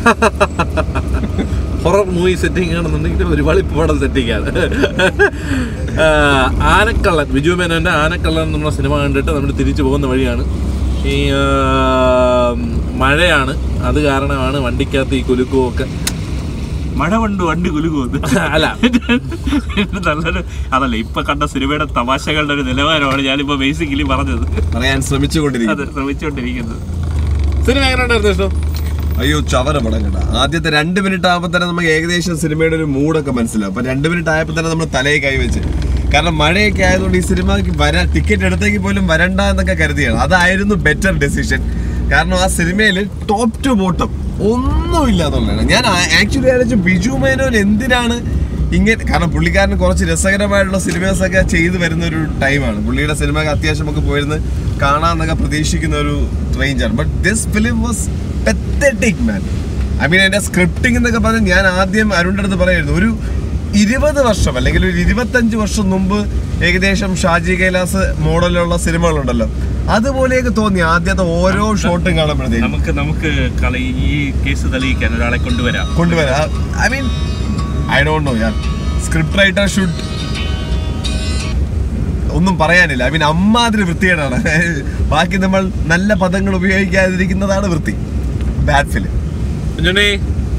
Horror movie setting ആണെന്നുണ്ടെങ്കിൽ ഒരു വളിപ്പ് പടം സെറ്റിംഗാണ് ആനക്കള്ളൻ ബിജു മേനോൻ്റെ ആനക്കള്ളൻ എന്നുള്ള സിനിമ കണ്ടിട്ട് നമ്മൾ തിരിച്ചു പോകുന്ന വഴിയാണ് ഈ ആ, മഴയാണ് അത് കാരണമാണ് വണ്ടിക്കകത്ത് ഈ കുലുക്കവും ഒക്കെ മഴ കൊണ്ട് വണ്ടി കുലുക്കുമെന്ന് അല്ല നല്ലൊരു അതല്ല ഇപ്പൊ കണ്ട സിനിമയുടെ തമാശകളുടെ ഒരു നിലവാരമാണ് ഞാനിപ്പോ ബേസിക്കലി പറഞ്ഞത് പറയാൻ ശ്രമിച്ചുകൊണ്ടിരിക്കുന്നു അത് ശ്രമിച്ചുകൊണ്ടിരിക്കുന്നത് സിനിമ എങ്ങനെ ഉണ്ടായിരുന്നു ഇഷ്ടം അയ്യോ ചവര പടം കേട്ടോ ആദ്യത്തെ രണ്ട് മിനിറ്റ് ആകുമ്പോൾ തന്നെ നമുക്ക് ഏകദേശം സിനിമയുടെ ഒരു മൂഡൊക്കെ മനസ്സിലാവും അപ്പൊ രണ്ട് മിനിറ്റ് ആയപ്പോൾ തന്നെ നമ്മൾ തലയെ കൈവച്ച് കാരണം മഴയൊക്കെ ആയതുകൊണ്ട് ഈ സിനിമക്ക് വരാൻ ടിക്കറ്റ് എടുത്തെങ്കിൽ പോലും വരണ്ട എന്നൊക്കെ കരുതിയാണ് അതായിരുന്നു ബെറ്റർ ഡെസിഷൻ കാരണം ആ സിനിമയിൽ ടോപ്പ് ടു ബോട്ടം ഒന്നുമില്ല എന്നുള്ളതാണ് ഞാൻ ആക്ച്വലി ആലോചിച്ചു ബിജു മേനോൻ എന്തിനാണ് ഇങ്ങനെ കാരണം പുള്ളിക്കാരന് കുറച്ച് രസകരമായിട്ടുള്ള സിനിമസ് ഒക്കെ ചെയ്തു വരുന്ന ഒരു ടൈമാണ് പുള്ളിയുടെ സിനിമ അത്യാവശ്യം നമുക്ക് പോയിരുന്ന് കാണാന്നൊക്കെ പ്രതീക്ഷിക്കുന്ന ഒരു റേഞ്ചാണ് but this film was pathetic man I mean എൻ്റെ സ്ക്രിപ്റ്റിംഗ് എന്നൊക്കെ പറഞ്ഞാൽ ഞാൻ ആദ്യം അരുണിൻ്റെ അടുത്ത് പറയായിരുന്നു ഒരു ഇരുപത് വർഷം അല്ലെങ്കിൽ ഒരു ഇരുപത്തഞ്ച് വർഷം മുമ്പ് ഏകദേശം ഷാജി കൈലാസ് മോഡലുള്ള സിനിമകളുണ്ടല്ലോ അതുപോലെയൊക്കെ തോന്നി ആദ്യത്തെ ഓരോ ഷോട്ടും കാണുമ്പോഴത്തേക്കും നമുക്ക് നമുക്ക് കളി ഈ കേസ് തെളിയിക്കാൻ ഒരാളെ കൊണ്ടുവരാം കൊണ്ടുവരാം I mean I don't know യാർ സ്ക്രിപ്റ്റ് റൈറ്റർ ഷുഡ് ഒന്നും പറയാനില്ല ഐ മീൻ അമ്മാതിരി വൃത്തികേടാണ് ബാക്കി നമ്മൾ നല്ല പദങ്ങൾ ഉപയോഗിക്കാതിരിക്കുന്നതാണ് വൃത്തി ബാഡ് ഫിലിം കുഞ്ഞുണ്ണി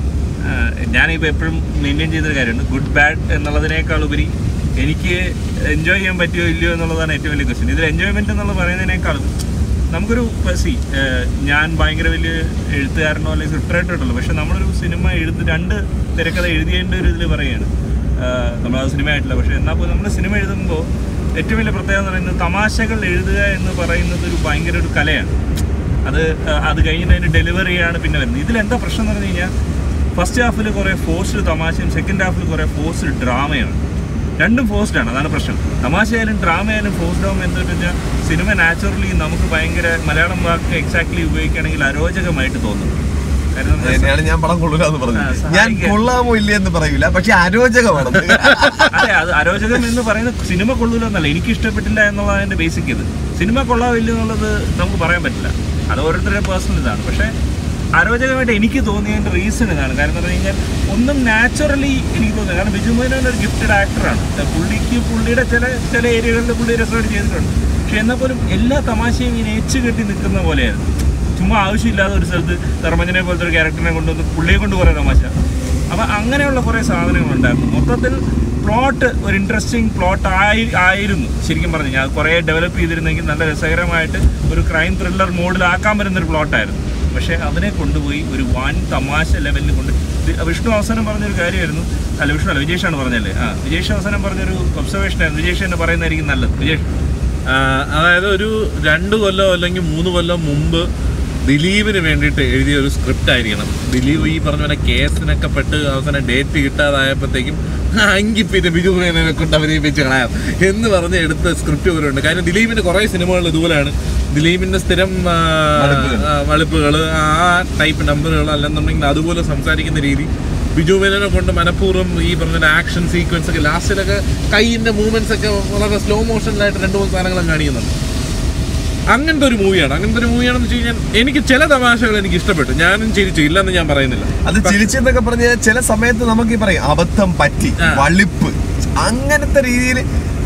ആഹ് ഞാനിപ്പോൾ എപ്പോഴും മെയിൻറ്റെയിൻ ചെയ്തൊരു കാര്യമുണ്ട് ഗുഡ് ബാഡ് എന്നുള്ളതിനേക്കാൾ ഉപരി എനിക്ക് എൻജോയ് ചെയ്യാൻ പറ്റുമോ ഇല്ലയോ എന്നുള്ളതാണ് ഏറ്റവും വലിയ ക്വസ്റ്റ്യൻ ഇതിൽ എൻജോയ്മെന്റ് എന്നുള്ള പറയുന്നതിനേക്കാളും നമുക്കൊരു സി ഞാൻ ഭയങ്കര വലിയ എഴുത്തുകാരനോ അല്ലെങ്കിൽ സ്ക്രിപ്റ്റ് റൈറ്റർ ഉണ്ടല്ലോ പക്ഷെ നമ്മളൊരു സിനിമ എഴുതി രണ്ട് തിരക്കഥ എഴുതിയതിൻ്റെ ഒരു ഇതിൽ പറയുകയാണ് ആഹ് നമ്മളത് സിനിമ ആയിട്ടില്ല പക്ഷെ എന്നാൽ പോലും നമ്മൾ സിനിമ എഴുതുമ്പോൾ ഏറ്റവും വലിയ പ്രത്യേകത എന്ന് പറയുന്നത് തമാശകൾ എഴുതുക എന്ന് പറയുന്നത് ഒരു ഭയങ്കര ഒരു കലയാണ് അത് ആ, അത് കഴിഞ്ഞിട്ട് അതിൻ്റെ ഡെലിവറിയാണ് പിന്നെ വരുന്നത് ഇതിലെന്താ പ്രശ്നം എന്ന് പറഞ്ഞു കഴിഞ്ഞാൽ ഫസ്റ്റ് ഹാഫിൽ കുറേ ഫോഴ്സ്ഡ് തമാശയും സെക്കൻഡ് ഹാഫിൽ കുറേ ഫോഴ്സ്ഡ് ഡ്രാമയാണ് രണ്ടും ഫോഴ്സ്ഡ് ആണ് അതാണ് പ്രശ്നം തമാശയായാലും ഡ്രാമ ആയാലും ഫോഴ്സ്ഡ് ആകുമ്പോൾ എന്താ വെച്ചാൽ സിനിമ നാച്ചുറലി നമുക്ക് ഭയങ്കര മലയാളം വാക്ക് എക്സാക്ട്ലി ഉപയോഗിക്കുകയാണെങ്കിൽ അരോചകമായിട്ട് തോന്നും കാര്യം നമ്മൾ തന്നെയാണ് ഞാൻ പടം കൊള്ളില്ല എന്ന് പറഞ്ഞു ആ, സഹായിക്കാൻ. ഞാൻ കൊള്ളാമോ ഇല്ലേ എന്ന് പറയൂല പക്ഷെ അരോചകമാണ് അതെ അത് അരോചകം എന്ന് പറയുന്നത് സിനിമ കൊള്ളൂല എന്നല്ല എനിക്ക് ഇഷ്ടപ്പെട്ടില്ല എന്നുള്ളതാണ് അതിന്റെ ബേസിക് ഇത് സിനിമ കൊള്ളാവില്ല എന്നുള്ളത് നമുക്ക് പറയാൻ പറ്റില്ല അത് ഓരോരുത്തരുടെ പേഴ്സണൽ ഇതാണ് പക്ഷേ അരോചകമായിട്ട് എനിക്ക് തോന്നിയതിന്റെ റീസൺ ഇതാണ് കാരണം എന്ന് പറഞ്ഞു കഴിഞ്ഞാൽ ഒന്നും നാച്ചുറലി എനിക്ക് തോന്നുന്നത് കാരണം ബിജു മോഹൻ ഒരു ഗിഫ്റ്റഡ് ആക്ടറാണ് പുള്ളിക്ക് പുള്ളിയുടെ ചില ചില ഏരിയകളിൽ പുള്ളി രസമായിട്ട് ചെയ്തിട്ടുണ്ട് പക്ഷെ എന്നാൽ പോലും എല്ലാ തമാശയും ഇങ്ങനെ ഏച്ച് കെട്ടി നിൽക്കുന്ന പോലെയായിരുന്നു ചുമ്മാ ആവശ്യമില്ലാതെ ഒരു സ്ഥലത്ത് ധർമ്മജനെ പോലത്തെ ഒരു ക്യാരക്ടറിനെ കൊണ്ടുവന്ന് പുള്ളിയെ കൊണ്ട് കുറേ തമാശ അപ്പം അങ്ങനെയുള്ള കുറേ സാധനങ്ങളുണ്ടായിരുന്നു മൊത്തത്തിൽ പ്ലോട്ട് ഒരു ഇൻട്രസ്റ്റിംഗ് പ്ലോട്ട് ആയി ആയിരുന്നു ശരിക്കും പറഞ്ഞു ഞാൻ കുറേ ഡെവലപ്പ് ചെയ്തിരുന്നെങ്കിൽ നല്ല രസകരമായിട്ട് ഒരു ക്രൈം ത്രില്ലർ മോഡിലാക്കാൻ പറ്റുന്ന ഒരു പ്ലോട്ടായിരുന്നു പക്ഷേ അതിനെ കൊണ്ടുപോയി ഒരു വൻ തമാശ ലെവലിൽ കൊണ്ട് ഇത് വിഷ്ണു അവസാനം പറഞ്ഞൊരു കാര്യമായിരുന്നു അല്ല വിഷ്ണു അല്ല വിജേഷാണ് പറഞ്ഞല്ലേ ആ വിജേഷ് അവസാനം പറഞ്ഞൊരു ഒബ്സർവേഷൻ ആയിരുന്നു വിജേഷ് തന്നെ പറയുന്നതായിരിക്കും നല്ലത് വിജേഷ് ആ, അതായത് ഒരു രണ്ട് കൊല്ലം അല്ലെങ്കിൽ മൂന്ന് കൊല്ലം മുമ്പ് ദിലീപിന് വേണ്ടിയിട്ട് എഴുതിയ ഒരു സ്ക്രിപ്റ്റ് ആയിരിക്കണം ദിലീപ് ഈ പറഞ്ഞ പോലെ കേസിനൊക്കെ പെട്ട് അവസാനം ഡേറ്റ് കിട്ടാതായപ്പോഴത്തേക്കും എങ്കിൽ പിന്നെ ബിജു മേനോനെ കൊണ്ട് അവതരിപ്പിച്ച് കളയാം എന്ന് പറഞ്ഞ് എടുത്ത സ്ക്രിപ്റ്റ് പോലുണ്ട് കാര്യം ദിലീപിന്റെ കുറേ സിനിമകൾ ഇതുപോലെയാണ് ദിലീപിന്റെ സ്ഥിരം വളിപ്പുകൾ. വളിപ്പുകൾ ആ ടൈപ്പ് നമ്പറുകൾ അല്ലെന്നുണ്ടെങ്കിൽ അതുപോലെ സംസാരിക്കുന്ന രീതി ബിജു മേനോനെ കൊണ്ട് മനഃപൂർവ്വം ഈ പറഞ്ഞ ആക്ഷൻ സീക്വൻസ് ഒക്കെ ലാസ്റ്റിലൊക്കെ കൈയിന്റെ മൂവ്മെന്റ്സ് ഒക്കെ വളരെ സ്ലോ മോഷനിലായിട്ട് രണ്ട് മൂന്ന് സാധനങ്ങളും കാണിക്കുന്നുണ്ട് അങ്ങനത്തെ ഒരു മൂവിയാണ് അങ്ങനത്തെ ഒരു മൂവിയാണെന്ന് വെച്ച് കഴിഞ്ഞാൽ എനിക്ക് ചില തമാശകൾ എനിക്ക് ഇഷ്ടപ്പെട്ടു ഞാനും ചിരിച്ചു ഇല്ലെന്ന് ഞാൻ പറയുന്നില്ല അത് ചിരിച്ചെന്നൊക്കെ പറഞ്ഞാൽ ചില സമയത്ത് നമുക്ക് ഈ പറയും അബദ്ധം പറ്റി ആ. വളിപ്പ് അങ്ങനത്തെ രീതിയിൽ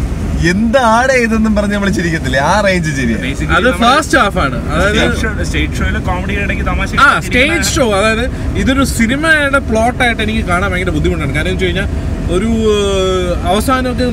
എന്താണ് ഇതെന്നും പറഞ്ഞ് നമ്മൾ ചിരിക്കത്തില്ലേ ആ റേഞ്ച് ചിരിയാ Basically അത് നമ്മള് ഫസ്റ്റ് ഹാഫ് ആണ് അതായത് സ്റ്റേറ്റ് ഷോയിലെ കോമഡിയുടെ ഇടയ്ക്ക് തമാശ ആ സ്റ്റേജ് ഷോ അതായത് ഇതൊരു സിനിമയുടെ പ്ലോട്ടായിട്ട് എനിക്ക് കാണാൻ ഭയങ്കര ബുദ്ധിമുട്ടാണ് കാരണം വെച്ച് കഴിഞ്ഞാൽ ഒരു ഏഹ്, അവസാനമൊക്കെ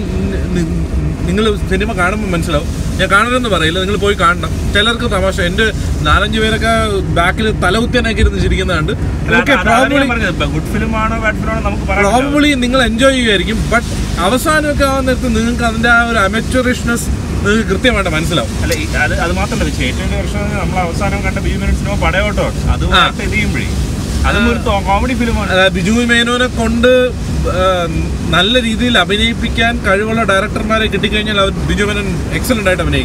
നിങ്ങൾ സിനിമ കാണുമ്പോൾ മനസ്സിലാവും ഞാൻ കാണരുതെന്ന് പറയില്ല നിങ്ങൾ പോയി കാണണം ചിലർക്ക് തമാശ എൻ്റെ നാലഞ്ച് പേരൊക്കെ ബാക്കിൽ തലകുത്തിയാനൊക്കെ ഇരുന്ന് ചിരിക്കുന്നുണ്ട് ഓക്കെ പ്രോബ്ലി ഗുഡ് ഫിലിം ആണോ ബാഡ് ഫിലിം ആണോ നമുക്ക് പറയാൻ പ്രോബ്ലി നിങ്ങൾ എൻജോയ് ചെയ്യുമായിരിക്കും ബട്ട് അവസാനമൊക്കെ ആവുന്ന നേരത്ത് നിങ്ങൾക്ക് അതിൻ്റെ ആ ഒരു അമച്ചുറിഷ്നസ് നിങ്ങൾക്ക് കൃത്യമായിട്ട് മനസ്സിലാവും അല്ല ഈ- അത് അത് മാത്രമല്ല പക്ഷേ ഏറ്റവും വലിയ പ്രശ്നം നമ്മൾ അവസാനം കണ്ട ബി മിനിറ്റ് സിനിമ പടയോട്ടോ അതുമായിട്ട് ഇത് ചെയ്യുമ്പോഴേ അതും ഒരു കോമഡി ഫിലിമാണ് ആ, ബിജു മേനോനെ കൊണ്ട് ആ, നല്ല രീതിയിൽ അഭിനയിപ്പിക്കാൻ കഴിവുള്ള ഡയറക്ടർമാരെ കിട്ടിക്കഴിഞ്ഞാൽ അവർ ബിജു മേനോൻ എക്സലന്റ് ആയിട്ട് അഭിനയിക്കും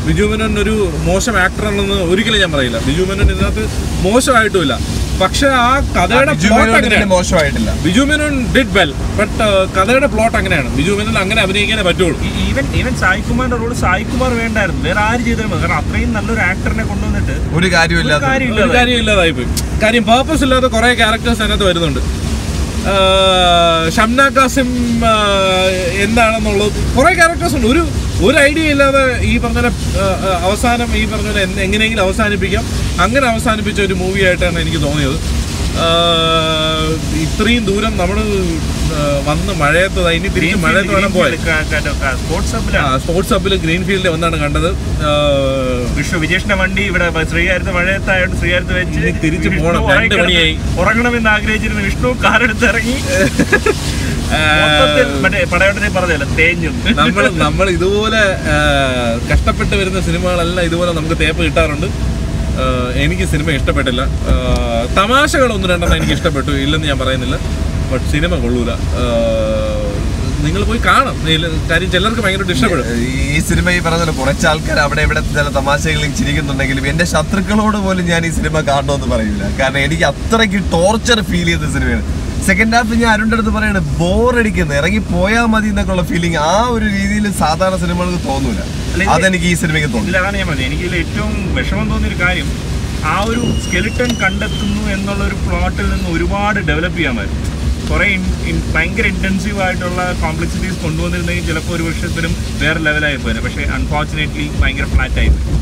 ബിജു മേനോൻ ഒരു മോശം ആക്ടർ ആണെന്ന് ഒരിക്കലും ഞാൻ പറയില്ല ബിജു മേനോൻ ഇതിനകത്ത് മോശമായിട്ടുമില്ല പക്ഷെ ആ കഥയുടെ ബിജു പ്ലോട്ട് മേനോൻ ഇതിന് അങ്ങനെയാണ് മോശമായിട്ടില്ല Biju Menon did well but കഥയുടെ പ്ലോട്ട് അങ്ങനെയാണ് ബിജു മേനോൻ അങ്ങനെ അഭിനയിക്കാനേ പറ്റുള്ളൂ ഈവൻ ഈവൻ സായികുമാറിന്റെ റോള് സായികുമാർ വേണ്ടായിരുന്നു വേറെ ആര് ചെയ്താലും മതി കാരണം അത്രയും നല്ലൊരു ആക്ടറിനെ കൊണ്ടുവന്നിട്ട് ഒരു ഒരു കാര്യമില്ല കാര്യമില്ല ഒരു കാര്യം ഇല്ലാതായി പോയി കാര്യം പേർപ്പസ് ഇല്ലാത്ത കുറെ ക്യാരക്ടേഴ്സ് അതിനകത്ത് വരുന്നുണ്ട് ആ, ഷംന കാസിം ആ, എന്താണെന്നുള്ളത് കുറെ ക്യാരക്ടേഴ്സ് ഉണ്ട് ഒരു ഒരു ഐഡിയ ഇല്ലാതെ ഈ പറഞ്ഞ പോലെ, ആ, ആ, അവസാനം ഈ പറഞ്ഞ പോലെ എന്ത് എങ്ങനെയെങ്കിലും അവസാനിപ്പിക്കാം അങ്ങനെ അവസാനിപ്പിച്ച ഒരു മൂവി ആയിട്ടാണ് എനിക്ക് തോന്നിയത് ആ, ഇത്രയും ദൂരം നമ്മൾ വന്ന് മഴയത്ത് ദാ ഇനി തിരിച്ച് മഴയത്ത് വേണം പോയത് സ്പോർട്സ് ഹബിലാണ് സ്പോർട്സ് ഹബിൽ ഗ്രീൻഫീൽഡിൽ വന്നാണ് കണ്ടത് ആ, വിഷ്ണു വിജേഷിന്റെ വണ്ടി ഇവിടെ ശ്രീകാര്യത്ത് മഴയത്തായോണ്ട് ശ്രീകാര്യത്ത് വെച്ച് ഇനി തിരിച്ച് വിഷ്ണു പോണം. രണ്ട് ഉറങ്ങിക്കിടന്ന് മണിയായി. ഉറങ്ങണമെന്ന് ആഗ്രഹിച്ചിരുന്ന വിഷ്ണു കാറെടുത്ത് ഇറങ്ങി മൊത്തത്തിൽ മറ്റേ പടയോട്ടനെ പറഞ്ഞല്ലോ തേഞ്ഞും നമ്മൾ നമ്മൾ ഇതുപോലെ ആ, കഷ്ടപ്പെട്ട് വരുന്ന സിനിമകളെല്ലാം ഇതുപോലെ നമുക്ക് തേപ്പ് കിട്ടാറുണ്ട് ആ, എനിക്ക് സിനിമ ഇഷ്ടപ്പെട്ടില്ല ആ, തമാശകൾ ഒന്ന് രണ്ടെണ്ണം എനിക്ക് ഇഷ്ടപ്പെട്ടു ഇല്ലെന്ന് ഞാൻ പറയുന്നില്ല ബട്ട് സിനിമ കൊള്ളൂല നിങ്ങൾ പോയി കാണാം ഇതില് കാര്യം ചിലർക്ക് ഭയങ്കരമായിട്ട് ഇഷ്ടപ്പെടും ഈ സിനിമ ഈ പറഞ്ഞ പോലെ കുറച്ച് ആൾക്കാർ അവിടെ ഇവിടെ ചില തമാശകളിൽ ചിരിക്കുന്നുണ്ടെങ്കിലും എന്റെ ശത്രുക്കളോട് പോലും ഞാൻ ഈ സിനിമ കാണണമെന്ന് പറയൂല കാരണം എനിക്ക് അത്രയ്ക്ക് ടോർച്ചർ ഫീൽ ചെയ്ത സിനിമയാണ് സെക്കൻഡ് ഹാഫ് ഞാൻ അരുണിന്റെ അടുത്ത് പറയാണ് ബോറടിക്കുന്നത് ഇറങ്ങി പോയാൽ മതി എന്നൊക്കെ ഉള്ള ഫീലിംഗ് ആ ഒരു രീതിയിൽ സാധാരണ സിനിമകൾക്ക് തോന്നൂല അല്ല, ഇത് അതെനിക്ക് ഈ സിനിമയ്ക്ക് തോന്നി ഇല്ല അതാണ് ഞാൻ പറഞ്ഞത് എനിക്ക് ഇതിൽ ഏറ്റവും വിഷമം തോന്നിയൊരു കാര്യം ആ ഒരു സ്കെലിട്ടൺ കണ്ടെത്തുന്നു എന്നുള്ള ഒരു പ്ലോട്ടിൽ നിന്ന് ഒരുപാട് ഡെവലപ്പ് ചെയ്യാമായിരുന്നു കുറേ ഇൻ- ഇൻ- ഭയങ്കര ഇന്റൻസീവ് ആയിട്ടുള്ള കോംപ്ലക്സിറ്റീസ് കൊണ്ടുവന്നിരുന്നെങ്കിൽ ചിലപ്പോൾ ഒരു വർഷത്തിലും വേറെ ലെവലായി പോയത് പക്ഷേ അൺഫോർച്ചുനേറ്റ്ലി ഭയങ്കര ഫ്ലാറ്റ് ആയി പോയി.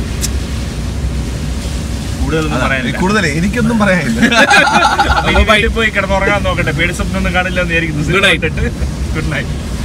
കൂടുതലൊന്നും പറയാനില്ല കൂടുതൽ എനിക്കൊന്നും പറയാനില്ല അപ്പൊ ഇനി വീട്ടിൽ പോയി കിടന്നുറങ്ങാൻ നോക്കട്ടെ പേടി സ്വപ്നം ഒന്നും കാണില്ല എന്ന് Good night. Good night